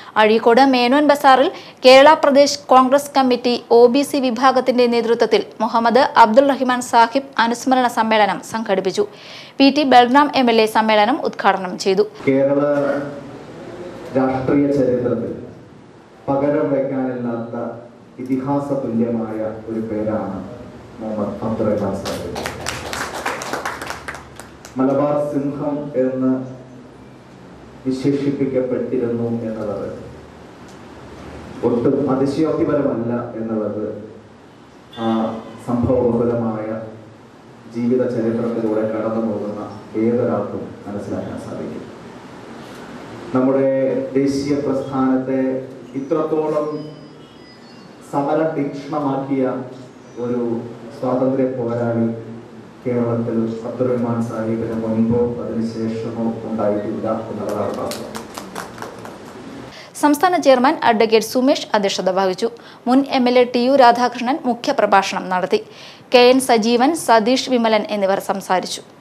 അഴീക്കോട് മേനോൻ ബസാറിൽ Kerala Pradesh Congress committee O B C വിഭാഗത്തിന്റെ നേതൃത്വത്തിൽ മുഹമ്മദ് അബ്ദുൾ റഹിമാൻ സാഹിബ് അനുസ്മരണ സമ്മേളനം സംഘടിപ്പിച്ചു P T Balram M L A സമ്മേളനം ഉദ്ഘാടനം ചെയ്തു കേരള രാഷ്ട്രീയ ചരിത്രത്തിൽ പകരം വയ്ക്കാനില്ലാത്ത ഇതിഹാസ തുല്യമായ ഒരു പേരാണ് മുഹമ്മദ് അബ്ദുറഹ്മാൻ സാഹിബ് മലബാർ സിംഹം എന്ന് വിശേഷിപ്പിക്കപ്പെട്ടിരുന്നു എന്നുള്ളത് ഒട്ടും അതിശയോക്തിപരമല്ല എന്നുള്ളത് ആ സംഭവബഹുലമായ ജീവിത ചരിത്രത്തിലൂടെ കടന്നു പോകുന്ന ഏതൊരാൾക്കും മനസ്സിലാക്കാൻ സാധിക്കും നമ്മുടെ ദേശീയ പ്രസ്ഥാനത്തെ ഇത്രത്തോളം സമര തീക്ഷ്ണമാക്കിയ ഒരു സ്വാതന്ത്ര്യ പോരാളി കേരളത്തിൽ അബ്ദുറഹ്മാൻ സാഹിബിന് മുൻപോ അതിനുശേഷമോ ഉണ്ടായിട്ടില്ല എന്നുള്ളതാണ് വാസ്തവം സംസ്ഥാന ചെയർമാൻ അഡ്വക്കേറ്റ് സുമേഷ് അധ്യക്ഷത വഹിച്ചു മുൻ M L A T U Radhakrishnan മുഖ്യപ്രഭാഷണം നടത്തി കെ എൻ സജീവൻ സതീഷ് വിമലൻ എന്നിവർ സംസാരിച്ചു